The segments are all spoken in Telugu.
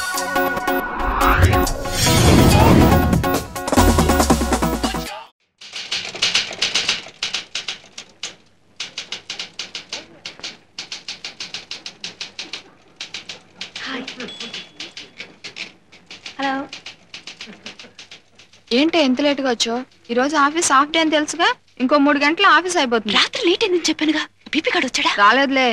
హలో ఏంటి ఎంత లేట్గా వచ్చావు ఈరోజు ఆఫీస్ హాఫ్ డే అని తెలుసుగా ఇంకో మూడు గంటలు ఆఫీస్ అయిపోతుంది రాత్రి లేట్ అయిందని చెప్పానుగా బీపీ కార్డు వచ్చాడా రాలేదులే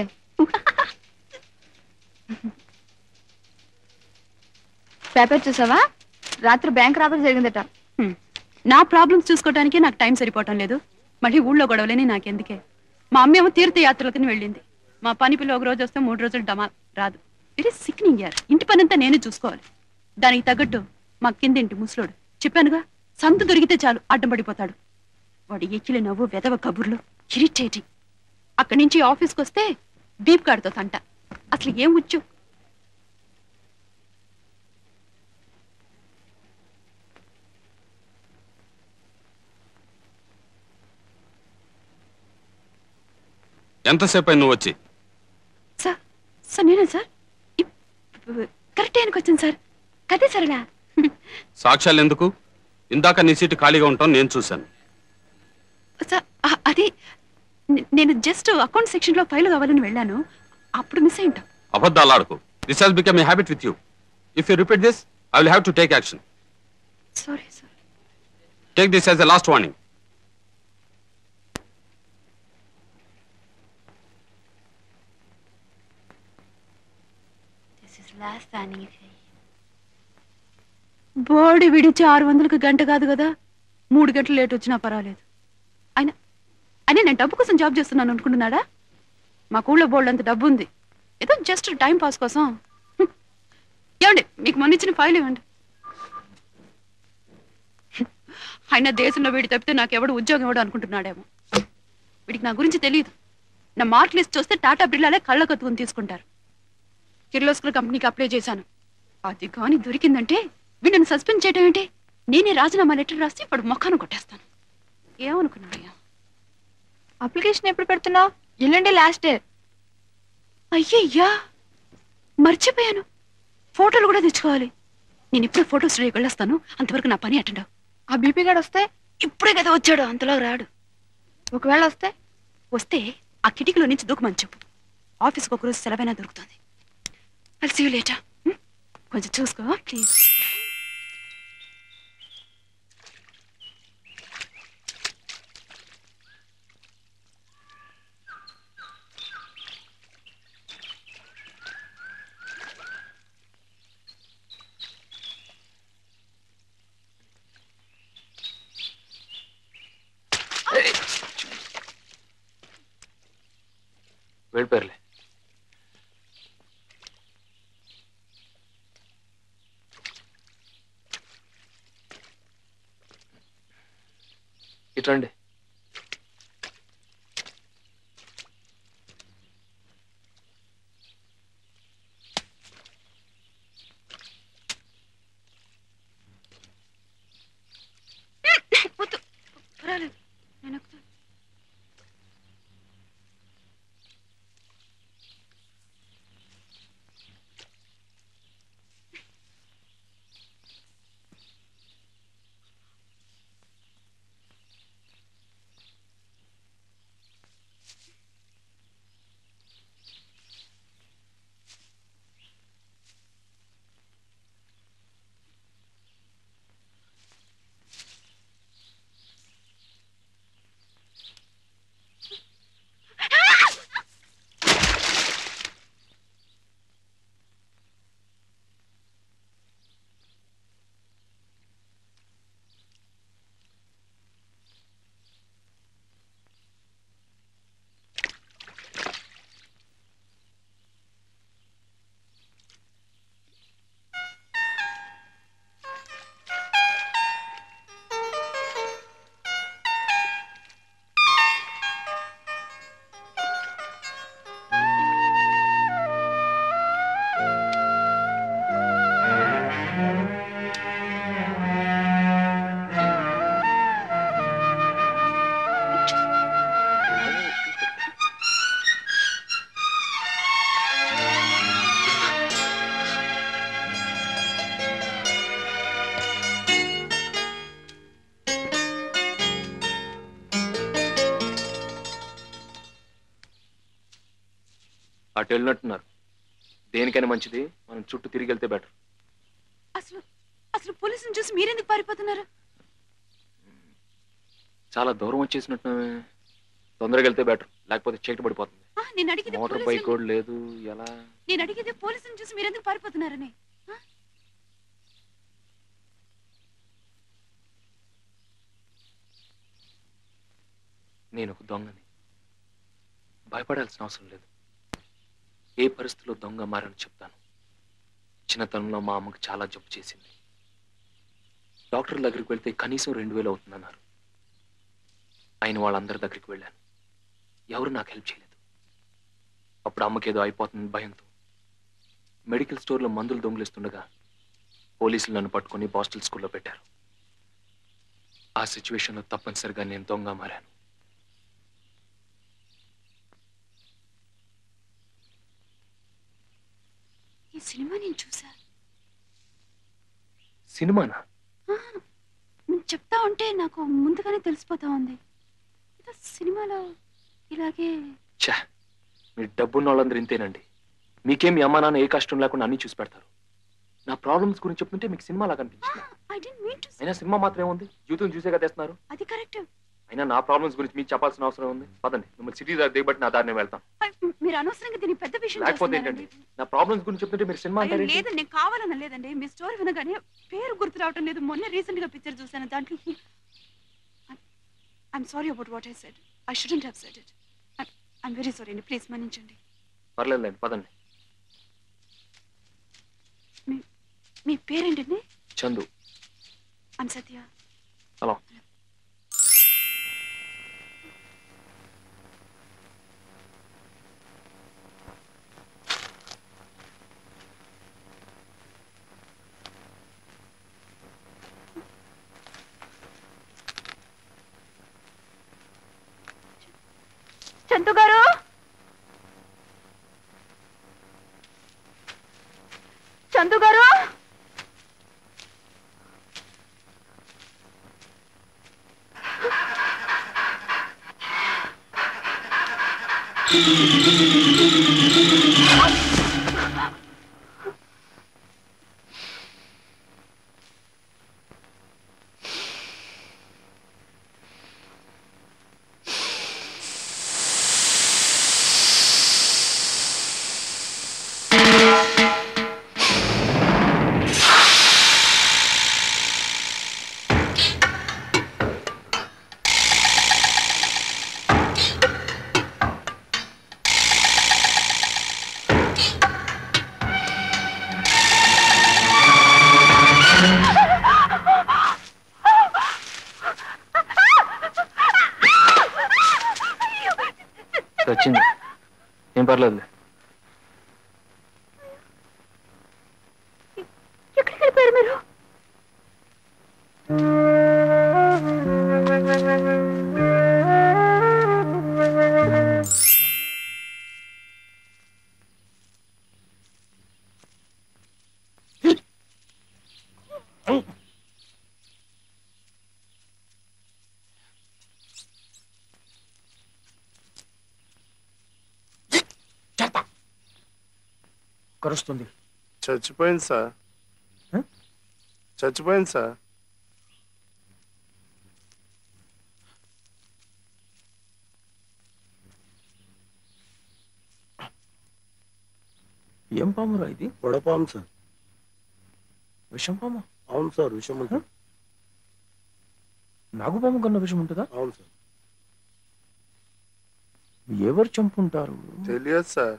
పేపర్ చూసావా రాత్రి బ్యాంక్ రాబడి జరిగిందట హ్మ్. నా ప్రాబ్లమ్స్ చూసుకోవడానికి నాకు టైం సరిపోవటం లేదు మళ్ళీ ఊళ్ళో గొడవలేని నాకెందుకే మా అమ్మ ఏమో తీర్థయాత్రలకని వెళ్ళింది మా పని పిల్ల ఒక రోజు వస్తే మూడు రోజులు డమా రాదు వెరీ సిక్నింగ్ ఇయర్ ఇంటి పనంతా నేనే చూసుకోవాలి దానికి తగ్గట్టు మా కిందింటి ముసలోడు చెప్పానుగా సంత దొరికితే చాలు అడ్డం పడిపోతాడు వాడు ఎక్కిలి నవ్వు వెదవ కబుర్లు ఇరిటేటింగ్ అక్కడి నుంచి ఆఫీస్కి వస్తే బీప్ కాడుతో తంట అసలు ఏం ఉచ్చు ఎంతసేపు అయింది నువ్వు వచ్చి సార్ సార్ నేనే సార్ ఇప్- కరెక్ట్ టైంకి వచ్చాను సార్ కదే సరేనా సాక్ష్యాలు ఎందుకు ఇందాక నీ సీటు ఖాళీగా ఉంటాం నేను చూశాను సార్ అ- అది నే- నేను జస్ట్ అకౌంట్ సెక్షన్ లో ఫైల్ కావాలని వెళ్ళాను అప్పుడు మిస్ అయి ఉంటాం అబద్ధాలు ఆడకు this has become a habit with you if you repeat this I will have to take action sorry sir take this as a last warning బోడి విడిచి ఆరు వందలకు గంట కాదు కదా మూడు గంటలు లేట్ వచ్చినా పర్వాలేదు ఆయన అయినా నేను డబ్బు కోసం జాబ్ చేస్తున్నాను అనుకుంటున్నాడా మా ఊళ్ళో బోల్డ్ అంత డబ్బు ఉంది ఏదో జస్ట్ టైం పాస్ కోసం హ్మ్. ఏమండి మీకు మొన్న ఇచ్చిన ఫైల్ ఇవ్వండి ఆయన దేశంలో వీడి తప్పితే నాకు ఎవడు ఉద్యోగం ఇవ్వడు అనుకుంటున్నాడేమో వీడికి నా గురించి తెలియదు నా మార్క్ లిస్ట్ చూస్తే టాటా బిర్లాలే కళ్ళ కత్తుకుని తీసుకుంటారు కిర్లోస్కర్ కంపెనీకి అప్లై చేశాను అది కానీ దొరికిందంటే వీళ్ళని సస్పెండ్ చేయడం ఏంటి నేనే రాజీనామా లెటర్ రాసి వాడు మొఖాను కొట్టేస్తాను ఏమనుకున్నాడయ్యా అప్లికేషన్ ఎప్పుడు పెడుతున్నావు ఎల్లుండి లాస్ట్ డే అయ్యయ్యా మర్చిపోయాను ఫోటోలు కూడా తెచ్చుకోవాలి నేను ఇప్పుడే ఫోటో స్టూడియోకి వెళ్ళొస్తాను అంతవరకు నా పని అటెండ్ ఆ బీపీ గార్డ్ వస్తే ఇప్పుడే కదా వచ్చాడు అంతలో రాడు ఒకవేళ వస్తే వస్తే ఆ కిటికీలో నుంచి దూకమని చెప్పు ఆఫీస్కి ఒకరోజు సెలవైనా దొరుకుతుంది అది సీ లేటా కొంచెం చూసుకో ప్లీజ్ వెళ్ళిపోయారులే ఇట్రండి వద్దు పర్వాలేదు నేను ఎక్కుతాను. అటు వెళ్ళినట్టున్నారు దేనికైనా మంచిది మనం చుట్టూ తిరిగి వెళ్తే బెటర్ అసలు అసలు పోలీసుని చూసి మీరెందుకు పారిపోతున్నారు చాలా దూరం వచ్చేసినట్టు తొందరగా వెళ్తే బెటర్ లేకపోతే చీకటి పడిపోతుంది ఆ, నేను అడిగితే మోటార్ బైక్ పోలీసుని- కూడా లేదు ఎలా నేను అడిగితే పోలీసుని చూసి మీరెందుకు పారిపోతున్నారని ఆ? నేను ఒక దొంగని భయపడాల్సిన అవసరం లేదు ఏ పరిస్థితిలో దొంగ మారని చెప్తాను చిన్నతనంలో మా అమ్మకి చాలా జబ్బు చేసింది డాక్టర్ దగ్గరికి వెళ్తే కనీసం రెండు వేలు అవుతుందన్నారు అయిన వాళ్ళందరి దగ్గరికి వెళ్ళాను ఎవరు నాకు హెల్ప్ చేయలేదు అప్పుడు అమ్మకి ఏదో అయిపోతుంది భయంతో మెడికల్ స్టోర్లో మందులు దొంగిలిస్తుండగా పోలీసులు నన్ను పట్టుకొని బాస్టల్ స్కూల్లో పెట్టారు ఆ సిచ్యువేషన్లో తప్పనిసరిగా నేను దొంగ మారాను ఈ సినిమా నేను చూసా సినిమానా ఆ, నువ్వు చెప్తా ఉంటే నాకు ముందుగానే తెలిసిపోతా ఉంది ఏదో సినిమాలో ఇలాగే ఛా మీరు డబ్బున్న వాళ్ళందరూ ఇంతేనండి మీకేం మీ అమ్మా నాన్న ఏ కష్టం లేకుండా అన్ని చూసి పెడతారు నా ప్రాబ్లమ్స్ గురించి చెప్తుంటే మీకు సినిమా లాగా అనిపించింది ఐ డెంట్ మీన్ టు అయినా సినిమా మాత్రం ఏముంది జీవితం చూసే కదా తెస్తున్నారు అది కరెక్ట్ అయినా నా ప్రాబ్లమ్స్ గురించి మీకు చెప్పాల్సిన అవసరం ఉంది పదండి మిమ్మల్ని సిటీ దగ్గర దిగబట్టి నా దారిని వెళ్తాం మీరు అనవసరంగా దీన్ని పెద్ద విషయం లేకపోతే చేస్తున్నారండి. ఏంటండి నా ప్రాబ్లమ్స్ గురించి చెప్తుంటే మీరు సినిమా అయ్యో, అంటారు లేదండి నేను కావాలని లేదండి మీ స్టోరీ వినగానే పేరు గుర్తు రావటం లేదు మొన్న రీసెంట్ గా పిక్చర్ చూసాను దాంట్లో I'm sorry about what I said I shouldn't have said it I'm very sorry అండి ప్లీజ్ మన్నించండి పర్లేదులేండి పదండి మీ మీ పేరేంటండి చందు ఐమ్ సత్య హలో చందు గారు చందు గారు వచ్చింది ఏం పర్లేదులే ఎక్కడికి వెళ్ళిపోయారు మీరు కరుస్తుంది చచ్చిపోయింది సార్ హ? చచ్చిపోయింది సార్ ఏం పామురా ఇది వడపాము సార్ విషం పాము అవును సార్ విషయం ఉంటుంది నాగుపాము కన్నా విషం ఉంటుందా అవును సార్ ఎవరు చంపుంటారు తెలియదు సార్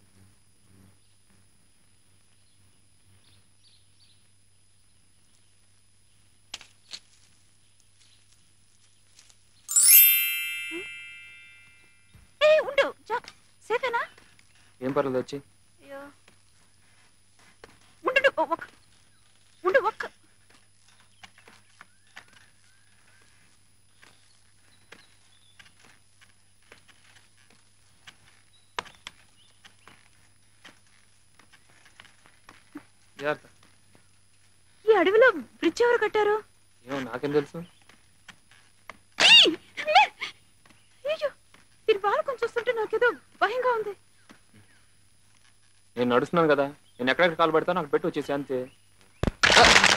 ఏ ఉండు జా సేఫేనా ఏం పర్లేదు వచ్చి అయ్యో ఉండు ఒక్క ఉండు ఒక్క ఈ అడవిలో బ్రిడ్జ్ ఎవరు కట్టారు ఏమో నాకేం తెలుసు ఏయ్! లే! అయ్యో దీని బాలకం చూస్తుంటే నాకేదో భయంగా ఉంది నేను నడుస్తున్నాను కదా నేను ఎక్కడెక్కడ కాలు పెడతానో అక్కడ పెట్టి వచ్చేసి అంతే